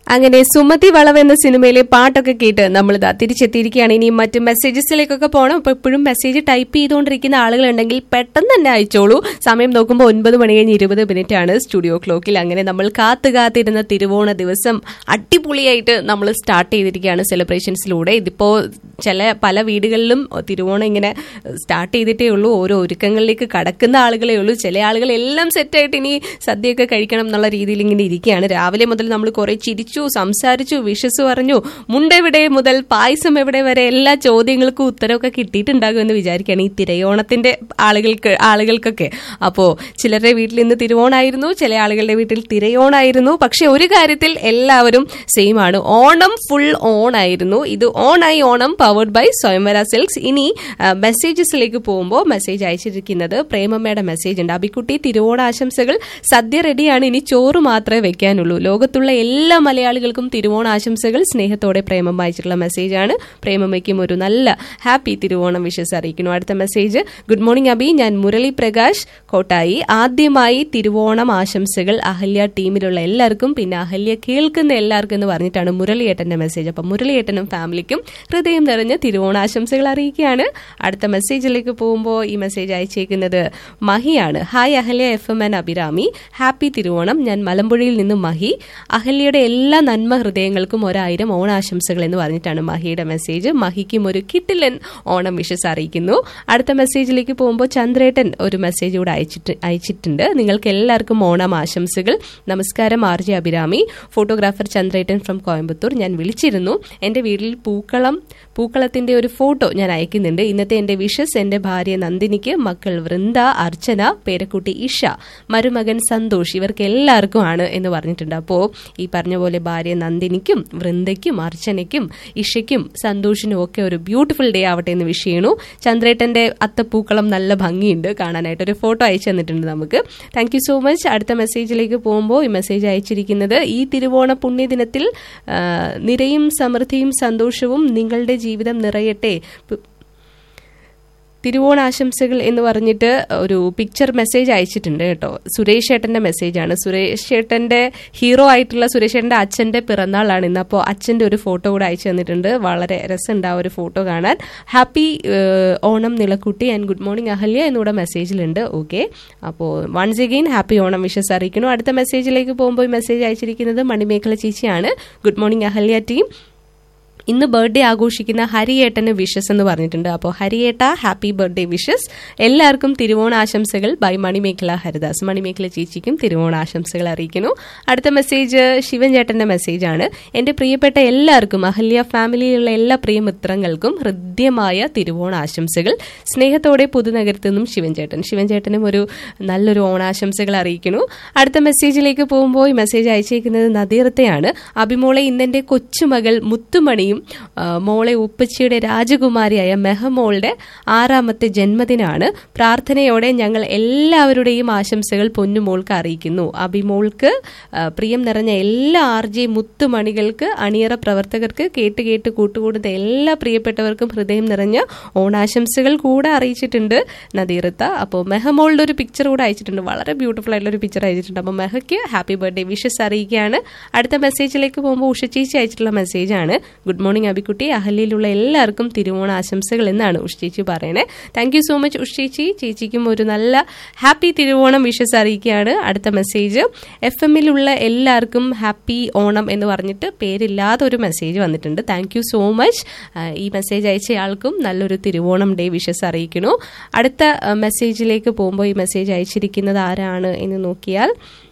അങ്ങനെ സുമതി വളവ് എന്ന സിനിമയിലെ പാട്ടൊക്കെ കേട്ട് നമ്മൾ ഇതാ തിരിച്ചെത്തിയിരിക്കുകയാണ് ഇനി മറ്റ് മെസ്സേജസിലേക്കൊക്കെ പോകണം അപ്പൊ എപ്പോഴും മെസ്സേജ് ടൈപ്പ് ചെയ്തുകൊണ്ടിരിക്കുന്ന ആളുകളുണ്ടെങ്കിൽ പെട്ടെന്ന് തന്നെ അയച്ചോളൂ സമയം നോക്കുമ്പോൾ ഒൻപത് മണി കഴിഞ്ഞ് ഇരുപത് മിനിറ്റ് ആണ് സ്റ്റുഡിയോ ക്ലോക്കിൽ അങ്ങനെ നമ്മൾ കാത്തു കാത്തിരുന്ന തിരുവോണ ദിവസം അടിപൊളിയായിട്ട് നമ്മൾ സ്റ്റാർട്ട് ചെയ്തിരിക്കുകയാണ് സെലിബ്രേഷൻസിലൂടെ ഇതിപ്പോ ചില പല വീടുകളിലും തിരുവോണം ഇങ്ങനെ സ്റ്റാർട്ട് ചെയ്തിട്ടേ ഉള്ളൂ ഓരോ ഒരുക്കങ്ങളിലേക്ക് കടക്കുന്ന ആളുകളേ ഉള്ളൂ ചില ആളുകൾ എല്ലാം സെറ്റായിട്ട് ഇനി സദ്യയൊക്കെ കഴിക്കണം എന്നുള്ള രീതിയിൽ ഇങ്ങനെ ഇരിക്കുകയാണ് രാവിലെ മുതൽ നമ്മൾ കുറെ ചിരിച്ചു സംസാരിച്ചു വിഷസ് പറഞ്ഞു മുണ്ടെവിടെ മുതൽ പായസം എവിടെ വരെ എല്ലാ ചോദ്യങ്ങൾക്കും ഉത്തരവൊക്കെ കിട്ടിയിട്ടുണ്ടാകുമെന്ന് വിചാരിക്കുകയാണ് ഈ തിരയോണത്തിന്റെ ആളുകൾക്ക് ആളുകൾക്കൊക്കെ അപ്പോ ചിലരുടെ വീട്ടിൽ ഇന്ന് തിരുവോണായിരുന്നു ചില ആളുകളുടെ വീട്ടിൽ തിരയോണായിരുന്നു പക്ഷെ ഒരു കാര്യത്തിൽ എല്ലാവരും സെയിം ആണ് ഓണം ഫുൾ ഓൺ ആയിരുന്നു ഇത് ഓണായി Onam powered by Swayamvara silks ഇനി മെസ്സേജസിലേക്ക് പോകുമ്പോൾ മെസ്സേജ് അയച്ചിരിക്കുന്നത് പ്രേമമ്മയുടെ മെസ്സേജ് ഉണ്ട് അബിക്കുട്ടി തിരുവോണ ആശംസകൾ സദ്യ റെഡിയാണ് ഇനി ചോറ് മാത്രമേ വെക്കാനുള്ളൂ ലോകത്തുള്ള എല്ലാ മലയാളികൾക്കും തിരുവോണ ആശംസകൾ സ്നേഹത്തോടെ പ്രേമം അയച്ചിട്ടുള്ള മെസ്സേജാണ് പ്രേമമ്മയ്ക്കും ഒരു നല്ല ഹാപ്പി തിരുവോണം വിഷസ് അറിയിക്കുന്നു അടുത്ത മെസ്സേജ് ഗുഡ് മോർണിംഗ് അബി ഞാൻ മുരളി പ്രകാശ് കോട്ടായി ആദ്യമായി തിരുവോണം ആശംസകൾ അഹല്യ ടീമിലുള്ള എല്ലാവർക്കും പിന്നെ അഹല്യ കേൾക്കുന്ന എല്ലാവർക്കും എന്ന് പറഞ്ഞിട്ടാണ് മുരളിയേട്ടന്റെ മെസ്സേജ് അപ്പം മുരളിയേട്ടനും ഫാമിലിക്കും ഹൃദയം നിറഞ്ഞ തിരുവോണാശംസകൾ അറിയിക്കുകയാണ് അടുത്ത മെസ്സേജിലേക്ക് പോകുമ്പോൾ ഈ മെസ്സേജ് അയച്ചേക്കുന്നത് മഹിയാണ് ഹായ് അഹല്യ എഫ് എം എൻ അഭിരാമി ഹാപ്പി തിരുവോണം ഞാൻ മലമ്പുഴയിൽ നിന്നും മഹി അഹല്യയുടെ എല്ലാ നന്മ ഹൃദയങ്ങൾക്കും ഒരായിരം ഓണാശംസകൾ എന്ന് പറഞ്ഞിട്ടാണ് മഹിയുടെ മെസ്സേജ് മഹിക്കും ഒരു കിട്ടിലൻ ഓണം വിഷസ് അറിയിക്കുന്നു അടുത്ത മെസ്സേജിലേക്ക് പോകുമ്പോൾ ചന്ദ്രേട്ടൻ ഒരു മെസ്സേജ് കൂടെ അയച്ചിട്ട് അയച്ചിട്ടുണ്ട് നിങ്ങൾക്ക് എല്ലാവർക്കും ഓണം ആശംസകൾ നമസ്കാരം ആർ ജെ അഭിരാമി ഫോട്ടോഗ്രാഫർ ചന്ദ്രേട്ടൻ ഫ്രം കോയമ്പത്തൂർ ഞാൻ വിളിച്ചിരുന്നു എന്റെ വീട്ടിൽ പൂക്കളം പൂക്കളത്തിന്റെ ഒരു ഫോട്ടോ ഞാൻ അയക്കുന്നുണ്ട് ഇന്നത്തെ എന്റെ വിഷസ് എന്റെ ഭാര്യ നന്ദിനിക്ക് മക്കൾ വൃന്ദ അർച്ചന പേരക്കുട്ടി ഇഷ മരുമകൻ സന്തോഷ് ഇവർക്ക് എല്ലാവർക്കും ആണ് എന്ന് പറഞ്ഞിട്ടുണ്ട് അപ്പോ ഈ പറഞ്ഞ പോലെ ഭാര്യ നന്ദിനിക്കും വൃന്ദയ്ക്കും അർച്ചനയ്ക്കും ഇഷയ്ക്കും സന്തോഷിനും ഒക്കെ ഒരു ബ്യൂട്ടിഫുൾ ഡേ ആവട്ടെ എന്ന് വിഷ് ചെയ്യണു ചന്ദ്രേട്ടന്റെ അത്തപ്പൂക്കളം നല്ല ഭംഗിയുണ്ട് കാണാനായിട്ട് ഒരു ഫോട്ടോ അയച്ചു തന്നിട്ടുണ്ട് നമുക്ക് താങ്ക് യു സോ മച്ച് അടുത്ത മെസ്സേജിലേക്ക് പോകുമ്പോൾ ഈ മെസ്സേജ് അയച്ചിരിക്കുന്നത് ഈ തിരുവോണ പുണ്യദിനത്തിൽ ആ, നിരയും സമൃദ്ധിയും സന്തോഷവും നിങ്ങളുടെ ജീവിതം നിറയട്ടെ പ്- തിരുവോണാശംസകൾ എന്ന് പറഞ്ഞിട്ട് ഒരു പിക്ചർ മെസ്സേജ് അയച്ചിട്ടുണ്ട് കേട്ടോ സുരേഷ് ഏട്ടന്റെ മെസ്സേജാണ് സുരേഷ് ഏട്ടന്റെ ഹീറോ ആയിട്ടുള്ള സുരേഷ് ഏട്ടന്റെ അച്ഛന്റെ പിറന്നാളാണ് ഇന്ന് അപ്പോൾ അച്ഛന്റെ ഒരു ഫോട്ടോ കൂടെ അയച്ചു തന്നിട്ടുണ്ട് വളരെ രസമുണ്ട് ആ ഒരു ഫോട്ടോ കാണാൻ ഹാപ്പി ഓണം നിലക്കുട്ടി ആൻഡ് ഗുഡ് മോർണിംഗ് അഹല്യ എന്നിവിടെ മെസ്സേജിലുണ്ട് ഓക്കെ അപ്പോൾ once again happy Onam wishes അറിയിക്കുന്നു അടുത്ത മെസ്സേജിലേക്ക് പോകുമ്പോൾ ഈ മെസ്സേജ് അയച്ചിരിക്കുന്നത് മണിമേഖല ചേച്ചിയാണ് ഗുഡ് മോർണിംഗ് അഹല്യ ടീം ഇന്ന് ബർത്ത്ഡേ ആഘോഷിക്കുന്ന ഹരിയേട്ടന് വിഷസ് എന്ന് പറഞ്ഞിട്ടുണ്ട് അപ്പോൾ ഹരിയേട്ട ഹാപ്പി ബർത്ത്ഡേ വിഷസ് എല്ലാവർക്കും തിരുവോണ ആശംസകൾ ബൈ മണിമേഖല ഹരിദാസ് മണിമേഖല ചേച്ചിക്കും തിരുവോണ ആശംസകൾ അറിയിക്കുന്നു അടുത്ത മെസ്സേജ് ശിവൻ ചേട്ടന്റെ മെസ്സേജാണ് എന്റെ പ്രിയപ്പെട്ട എല്ലാവർക്കും അഹല്യ ഫാമിലിയിലുള്ള എല്ലാ പ്രിയമിത്രങ്ങൾക്കും ഹൃദ്യമായ തിരുവോണ ആശംസകൾ സ്നേഹത്തോടെ പുതുനഗരത്തു നിന്നും ശിവൻ ചേട്ടൻ ശിവൻ ചേട്ടനും ഒരു നല്ലൊരു ഓണാശംസകൾ അറിയിക്കുന്നു അടുത്ത മെസ്സേജിലേക്ക് പോകുമ്പോൾ ഈ മെസ്സേജ് അയച്ചേക്കുന്നത് നദീറത്തെയാണ് അഭിമോളെ ഇന്നെന്റെ കൊച്ചുമകൾ മുത്തുമണിയും ആ, മോളെ ഉപ്പച്ചിയുടെ രാജകുമാരിയായ മെഹമോളുടെ ആറാമത്തെ ജന്മദിനാണ് പ്രാർത്ഥനയോടെ ഞങ്ങൾ എല്ലാവരുടെയും ആശംസകൾ പൊന്നുമോൾക്ക് അറിയിക്കുന്നു അഭിമോൾക്ക് ആ, പ്രിയം നിറഞ്ഞ എല്ലാ ആർ ജെ മുത്തുമണികൾക്ക് അണിയറ പ്രവർത്തകർക്ക് കേട്ട് കേട്ട് കൂട്ടുകൂടുന്ന എല്ലാ പ്രിയപ്പെട്ടവർക്കും ഹൃദയം നിറഞ്ഞ ഓണാശംസകൾ കൂടെ അറിയിച്ചിട്ടുണ്ട് നദീറത്ത അപ്പോൾ മെഹമോളുടെ ഒരു പിക്ചർ കൂടെ അയച്ചിട്ടുണ്ട് വളരെ ബ്യൂട്ടിഫുൾ ആയിട്ടുള്ള ഒരു പിക്ചർ അയച്ചിട്ടുണ്ട് അപ്പോൾ മെഹയ്ക്ക് ഹാപ്പി ബർത്ത്ഡേ വിഷസ് അറിയിക്കുകയാണ് അടുത്ത മെസ്സേജിലേക്ക് പോകുമ്പോൾ ഉഷ ചേച്ചി അയച്ചിട്ടുള്ള മെസ്സേജാണ് ഗുഡ് മോർണിംഗ് അബിക്കുട്ടി അഹല്യയിലുള്ള എല്ലാവർക്കും തിരുവോണ ആശംസകൾ എന്നാണ് ഉഷ ചേച്ചി പറയുന്നത് thank you so much Usha ചേച്ചി ചേച്ചിക്കും ഒരു നല്ല ഹാപ്പി തിരുവോണം വിഷസ് അറിയിക്കുകയാണ് അടുത്ത മെസ്സേജ് എഫ് എമ്മിലുള്ള എല്ലാവർക്കും ഹാപ്പി ഓണം എന്ന് പറഞ്ഞിട്ട് പേരില്ലാത്ത ഒരു മെസ്സേജ് വന്നിട്ടുണ്ട് താങ്ക് യു സോ മച്ച് ഈ മെസ്സേജ് അയച്ചയാൾക്കും നല്ലൊരു തിരുവോണം ഡേ വിഷസ് അറിയിക്കുന്നു അടുത്ത ആ, മെസ്സേജിലേക്ക് പോകുമ്പോൾ ഈ മെസ്സേജ് അയച്ചിരിക്കുന്നത് ആരാണ് എന്ന് നോക്കിയാൽ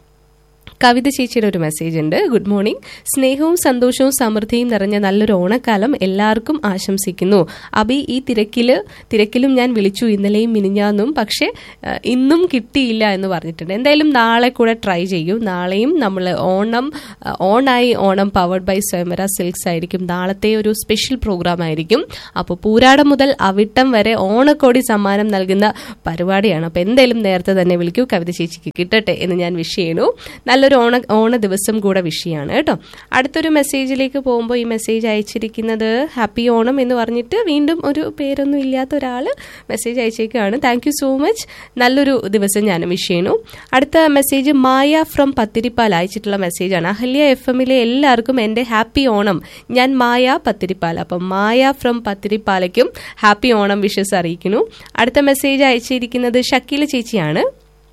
കവിത ചേച്ചിയുടെ ഒരു മെസ്സേജ് ഉണ്ട് ഗുഡ് മോർണിംഗ് സ്നേഹവും സന്തോഷവും സമൃദ്ധിയും നിറഞ്ഞ നല്ലൊരു ഓണക്കാലം എല്ലാവർക്കും ആശംസിക്കുന്നു അബി ഈ തിരക്കില് തിരക്കിലും ഞാൻ വിളിച്ചു ഇന്നലെയും മിനിഞ്ഞാന്നും പക്ഷെ ആ, ഇന്നും കിട്ടിയില്ല എന്ന് പറഞ്ഞിട്ടുണ്ട് എന്തായാലും നാളെ കൂടെ ട്രൈ ചെയ്യും നാളെയും നമ്മൾ ഓണം ആ, ഓണായി Onam powered by Swayamvara silks ആയിരിക്കും നാളത്തെ ഒരു സ്പെഷ്യൽ പ്രോഗ്രാം ആയിരിക്കും അപ്പോൾ പൂരാടം മുതൽ അവിട്ടം വരെ ഓണക്കോടി സമ്മാനം നൽകുന്ന പരിപാടിയാണ് അപ്പോൾ എന്തായാലും നേരത്തെ തന്നെ വിളിക്കൂ കവിത ചേച്ചിക്ക് കിട്ടട്ടെ എന്ന് ഞാൻ വിഷ് ചെയ്യണു നല്ലൊരു നല്ലൊരു ഓണ ഓണ ദിവസം കൂടെ വിഷയമാണ് കേട്ടോ അടുത്തൊരു മെസ്സേജിലേക്ക് പോകുമ്പോൾ ഈ മെസ്സേജ് അയച്ചിരിക്കുന്നത് ഹാപ്പി ഓണം എന്ന് പറഞ്ഞിട്ട് വീണ്ടും ഒരു പേരൊന്നും ഇല്ലാത്ത ഒരാൾ മെസ്സേജ് അയച്ചേക്കാണ് താങ്ക് യു സോ മച്ച് നല്ലൊരു ദിവസം ഞാൻ വിഷ് ചെയ്യുന്നു അടുത്ത മെസ്സേജ് മായ ഫ്രം പത്തിരിപ്പാൽ അയച്ചിട്ടുള്ള മെസ്സേജാണ് അഹല്യ എഫ് എമ്മിലെ എല്ലാവർക്കും എൻ്റെ ഹാപ്പി ഓണം ഞാൻ മായ പത്തിരിപ്പാൽ അപ്പം മായ ഫ്രം പത്തിരിപ്പാലയ്ക്കും ഹാപ്പി ഓണം വിഷസ് അറിയിക്കുന്നു അടുത്ത മെസ്സേജ് അയച്ചിരിക്കുന്നത് ഷക്കീല ചേച്ചിയാണ്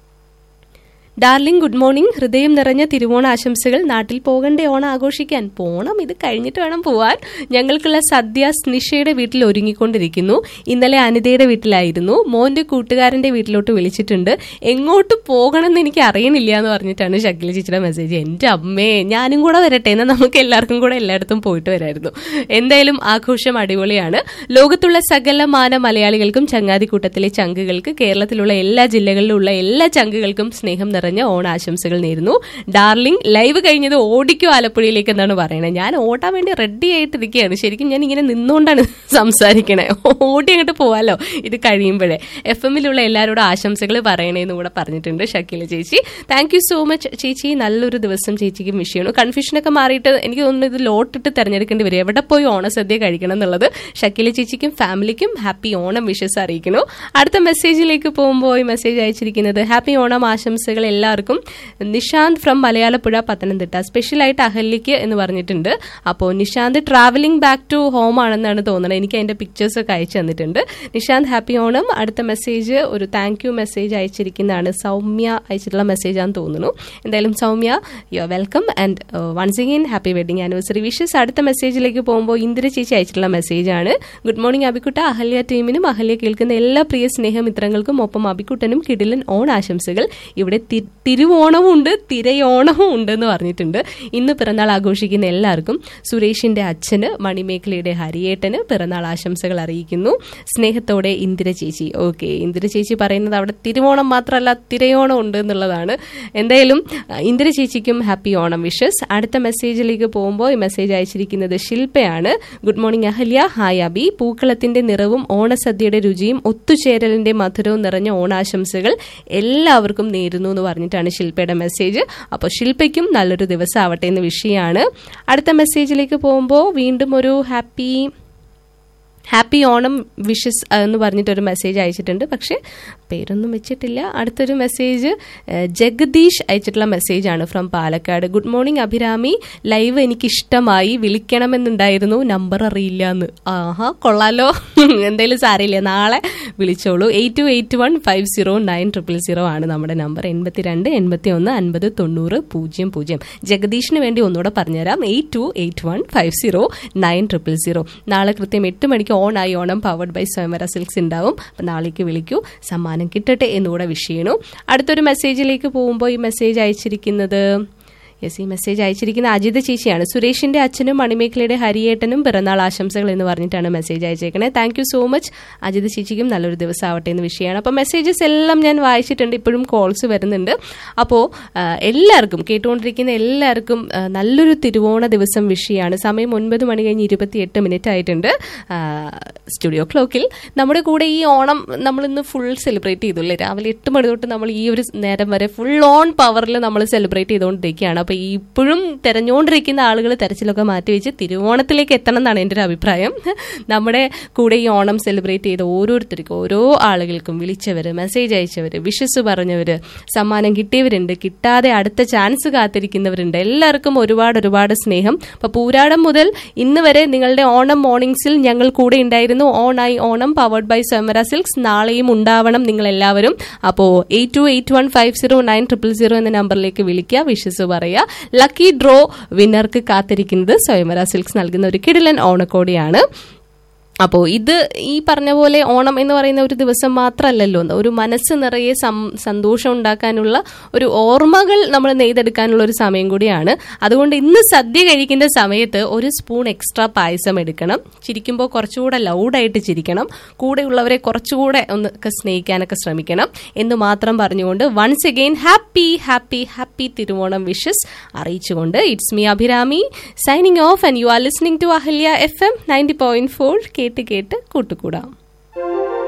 ഡാർലിംഗ് ഗുഡ് മോർണിംഗ് ഹൃദയം നിറഞ്ഞ തിരുവോണ ആശംസകൾ നാട്ടിൽ പോകണ്ടേ ഓണം ആഘോഷിക്കാൻ പോണം ഇത് കഴിഞ്ഞിട്ട് വേണം പോവാൻ ഞങ്ങൾക്കുള്ള സദ്യ നിഷയുടെ വീട്ടിൽ ഒരുങ്ങിക്കൊണ്ടിരിക്കുന്നു ഇന്നലെ അനിതയുടെ വീട്ടിലായിരുന്നു മോന്റെ കൂട്ടുകാരന്റെ വീട്ടിലോട്ട് വിളിച്ചിട്ടുണ്ട് എങ്ങോട്ട് പോകണം എന്ന് എനിക്ക് അറിയണില്ല എന്ന് പറഞ്ഞിട്ടാണ് ഷക്കിൽ ചേച്ചിയുടെ മെസ്സേജ് എൻ്റെ അമ്മേ ഞാനും കൂടെ വരട്ടെ എന്നാൽ നമുക്ക് എല്ലാവർക്കും കൂടെ എല്ലായിടത്തും പോയിട്ട് വരായിരുന്നു എന്തായാലും ആഘോഷം അടിപൊളിയാണ് ലോകത്തുള്ള സകല മാന മലയാളികൾക്കും ചങ്ങാതിക്കൂട്ടത്തിലെ ചങ്കുകൾക്ക് കേരളത്തിലുള്ള എല്ലാ ജില്ലകളിലുള്ള എല്ലാ ചങ്കുകൾക്കും സ്നേഹം നിറഞ്ഞ ഓണാശംസകൾ നേരുന്നു ഡാർലിംഗ് ലൈവ് കഴിഞ്ഞത് ഓടിക്കോ ആലപ്പുഴയിലേക്ക് എന്നാണ് പറയുന്നത് ഞാൻ ഓടാൻ വേണ്ടി റെഡി ആയിട്ടിരിക്കുകയാണ് ശരിക്കും ഞാൻ ഇങ്ങനെ നിന്നുകൊണ്ടാണ് സംസാരിക്കണേ ഓടി അങ്ങോട്ട് പോവാലോ ഇത് കഴിയുമ്പോഴേ എഫ് എമ്മിലുള്ള എല്ലാവരോടും ആശംസകൾ പറയണേന്ന് കൂടെ പറഞ്ഞിട്ടുണ്ട് ഷക്കീല ചേച്ചി താങ്ക് യു സോ മച്ച് ചേച്ചി നല്ലൊരു ദിവസം ചേച്ചിക്ക് വിഷ് ചെയ്യണം കൺഫ്യൂഷനൊക്കെ മാറിയിട്ട് എനിക്ക് തോന്നുന്നു ഇത് ലോട്ടിട്ട് തിരഞ്ഞെടുക്കേണ്ടി വരും എവിടെ പോയി ഓണസദ്യ കഴിക്കണം എന്നുള്ളത് ഷക്കീല ചേച്ചിക്കും ഫാമിലിക്കും ഹാപ്പി ഓണം വിഷസ് അറിയിക്കുന്നു അടുത്ത മെസ്സേജിലേക്ക് പോകുമ്പോൾ ഈ മെസ്സേജ് അയച്ചിരിക്കുന്നത് ഹാപ്പി ഓണം ആശംസകൾ എല്ലാവർക്കും നിഷാന്ത് ഫ്രം മലയാളപ്പുഴ പത്തനംതിട്ട സ്പെഷ്യലായിട്ട് അഹല്യയ്ക്ക് എന്ന് പറഞ്ഞിട്ടുണ്ട് അപ്പോൾ Nishanth travelling back to home ആണെന്നാണ് തോന്നുന്നത് എനിക്ക് അതിന്റെ പിക്ചേഴ്സ് ഒക്കെ അയച്ചു തന്നിട്ടുണ്ട് നിഷാന്ത് ഹാപ്പി ഓണം അടുത്ത മെസ്സേജ് ഒരു താങ്ക് യു മെസ്സേജ് അയച്ചിരിക്കുന്നതാണ് സൗമ്യ അയച്ചിട്ടുള്ള മെസ്സേജ് ആണെന്ന് തോന്നുന്നു എന്തായാലും Soumya you are welcome and once again happy wedding anniversary wishes അടുത്ത മെസ്സേജിലേക്ക് പോകുമ്പോൾ ഇന്ദിര ചേച്ചി അയച്ചിട്ടുള്ള മെസ്സേജാണ് ഗുഡ് മോർണിംഗ് അബിക്കുട്ട അഹല്യ ടീമിനും അഹല്യ കേൾക്കുന്ന എല്ലാ പ്രിയ സ്നേഹമിത്രങ്ങൾക്കും ഒപ്പം അബിക്കുട്ടനും കിടിലൻ ഓൺ ആശംസകൾ ഇവിടെ തി- തിരുവോണവും ഉണ്ട് തിരയോണവും ഉണ്ട് എന്ന് പറഞ്ഞിട്ടുണ്ട് ഇന്ന് പിറന്നാൾ ആഘോഷിക്കുന്ന എല്ലാവർക്കും സുരേഷിന്റെ അച്ഛന് മണിമേഖലയുടെ ഹരിയേട്ടന് പിറന്നാൾ ആശംസകൾ അറിയിക്കുന്നു സ്നേഹത്തോടെ ഇന്ദിര ചേച്ചി ഓക്കെ ഇന്ദിര ചേച്ചി പറയുന്നത് അവിടെ തിരുവോണം മാത്രമല്ല തിരയോണം ഉണ്ട് എന്നുള്ളതാണ് എന്തായാലും അഹ്, ഇന്ദിര ചേച്ചിക്കും ഹാപ്പി ഓണം വിഷസ് അടുത്ത മെസ്സേജിലേക്ക് പോകുമ്പോൾ ഈ മെസ്സേജ് അയച്ചിരിക്കുന്നത് ശില്പയാണ് good morning Ahalya hi Abhi പൂക്കളത്തിന്റെ നിറവും ഓണസദ്യയുടെ രുചിയും ഒത്തുചേരലിന്റെ മധുരവും നിറഞ്ഞ ഓണാശംസകൾ എല്ലാവർക്കും നേരുന്നു എന്ന് പറഞ്ഞിട്ടാണ് ശില്പയുടെ മെസ്സേജ് അപ്പോൾ ശില്പയ്ക്കും നല്ലൊരു ദിവസം ആവട്ടെ എന്ന് വിഷയമാണ് അടുത്ത മെസ്സേജിലേക്ക് പോകുമ്പോൾ വീണ്ടും ഒരു ഹാപ്പി ഹാപ്പി ഓണം വിഷസ് എന്ന് പറഞ്ഞിട്ടൊരു മെസ്സേജ് അയച്ചിട്ടുണ്ട് പക്ഷേ പേരൊന്നും വെച്ചിട്ടില്ല അടുത്തൊരു മെസ്സേജ് ഏഹ്, ജഗദീഷ് അയച്ചിട്ടുള്ള മെസ്സേജാണ് from Palakkad good morning Abhirami live എനിക്ക് ഇഷ്ടമായി വിളിക്കണമെന്നുണ്ടായിരുന്നു നമ്പർ അറിയില്ല എന്ന് ആഹാ കൊള്ളാലോ എന്തായാലും സാരമില്ല നാളെ വിളിച്ചോളൂ eight two eight one five zero nine triple zero ആണ് നമ്മുടെ നമ്പർ എൺപത്തി രണ്ട് എൺപത്തി ഒന്ന് അൻപത് തൊണ്ണൂറ് പൂജ്യം പൂജ്യം ജഗദീഷിന് വേണ്ടി ഒന്നുകൂടെ പറഞ്ഞുതരാം eight two eight one five zero nine triple zero നാളെ കൃത്യം എട്ട് മണിക്ക് ഓൺ ആയി Onam powered by Swayamvara silks ഉണ്ടാവും അപ്പം നാളേക്ക് വിളിക്കൂ സമ്മാനം കിട്ടട്ടെ എന്നുകൂടെ വിഷ് ചെയ്യണു അടുത്തൊരു മെസ്സേജിലേക്ക് പോകുമ്പോൾ ഈ മെസ്സേജ് അയച്ചിരിക്കുന്നത് യെസ് ഈ മെസ്സേജ് അയച്ചിരിക്കുന്ന അജിത ചേച്ചിയാണ് സുരേഷിന്റെ അച്ഛനും മണിമേഖലയുടെ ഹരിയേട്ടനും പിറന്നാൾ ആശംസകൾ എന്ന് പറഞ്ഞിട്ടാണ് മെസ്സേജ് അയച്ചേക്കണേ thank you so much Ajitha ചേച്ചിക്കും നല്ലൊരു ദിവസം ആവട്ടെ എന്ന് വിഷയമാണ് അപ്പോൾ മെസ്സേജസ് എല്ലാം ഞാൻ വായിച്ചിട്ടുണ്ട് ഇപ്പോഴും കോൾസ് വരുന്നുണ്ട് അപ്പോൾ എല്ലാവർക്കും കേട്ടുകൊണ്ടിരിക്കുന്ന എല്ലാവർക്കും ആ, നല്ലൊരു തിരുവോണ ദിവസം വിഷയമാണ് സമയം ഒൻപത് മണി കഴിഞ്ഞ് ഇരുപത്തിയെട്ട് മിനിറ്റ് ആയിട്ടുണ്ട് ആ, സ്റ്റുഡിയോ ക്ലോക്കിൽ നമ്മുടെ കൂടെ ഈ ഓണം നമ്മൾ ഇന്ന് ഫുൾ സെലിബ്രേറ്റ് ചെയ്തു അല്ലേ രാവിലെ എട്ട് മണി തൊട്ട് നമ്മൾ ഈ ഒരു നേരം വരെ ഫുൾ ഓൺ പവറിൽ നമ്മൾ സെലിബ്രേറ്റ് ചെയ്തുകൊണ്ടിരിക്കുകയാണ് അപ്പോൾ ഈ ഇപ്പോഴും തെരഞ്ഞുകൊണ്ടിരിക്കുന്ന ആളുകൾ തെരച്ചിലൊക്കെ മാറ്റിവെച്ച് തിരുവോണത്തിലേക്ക് എത്തണം എന്നാണ് എൻ്റെ ഒരു അഭിപ്രായം നമ്മുടെ കൂടെ ഈ ഓണം സെലിബ്രേറ്റ് ചെയ്ത ഓരോരുത്തർക്കും ഓരോ ആളുകൾക്കും വിളിച്ചവർ മെസ്സേജ് അയച്ചവർ വിഷസ് പറഞ്ഞവർ സമ്മാനം കിട്ടിയവരുണ്ട് കിട്ടാതെ അടുത്ത ചാൻസ് കാത്തിരിക്കുന്നവരുണ്ട് എല്ലാവർക്കും ഒരുപാട് ഒരുപാട് സ്നേഹം അപ്പോൾ പൂരാടം മുതൽ ഇന്ന് വരെ നിങ്ങളുടെ ഓണം മോർണിംഗ്സിൽ ഞങ്ങൾ കൂടെ ഉണ്ടായിരുന്നു ഓൺ ആയി Onam powered by Swayamvara silks നാളെയും ഉണ്ടാവണം നിങ്ങൾ എല്ലാവരും അപ്പോൾ eight two eight one five zero nine triple zero എന്ന നമ്പറിലേക്ക് വിളിക്കുക വിഷസ് പറയുക ലക്കി ഡ്രോ വിന്നർക്ക് കാത്തിരിക്കുന്നത് സ്വയംവര സിൽക്സ് നൽകുന്ന ഒരു കിടിലൻ ഓണക്കോടിയാണ് അപ്പോൾ ഇത് ഈ പറഞ്ഞ പോലെ ഓണം എന്ന് പറയുന്ന ഒരു ദിവസം മാത്രമല്ലല്ലോ ഒരു മനസ്സ് നിറയെ സം- സന്തോഷം ഉണ്ടാക്കാനുള്ള ഒരു ഓർമ്മകൾ നമ്മൾ നെയ്തെടുക്കാനുള്ള ഒരു സമയം കൂടിയാണ് അതുകൊണ്ട് ഇന്ന് സദ്യ കഴിക്കുന്ന സമയത്ത് ഒരു സ്പൂൺ എക്സ്ട്രാ പായസം എടുക്കണം ചിരിക്കുമ്പോൾ കുറച്ചുകൂടെ ലൗഡായിട്ട് ചിരിക്കണം കൂടെയുള്ളവരെ കുറച്ചുകൂടെ ഒന്ന് ഒക്കെ സ്നേഹിക്കാനൊക്കെ ശ്രമിക്കണം എന്ന് മാത്രം പറഞ്ഞുകൊണ്ട് once again happy happy happy Thiruvonam wishes അറിയിച്ചുകൊണ്ട് it's me Abhirami signing off and you are listening to Ahalya F M ninety point four കേട്ട് കേട്ട് കൂട്ടുകൂടാം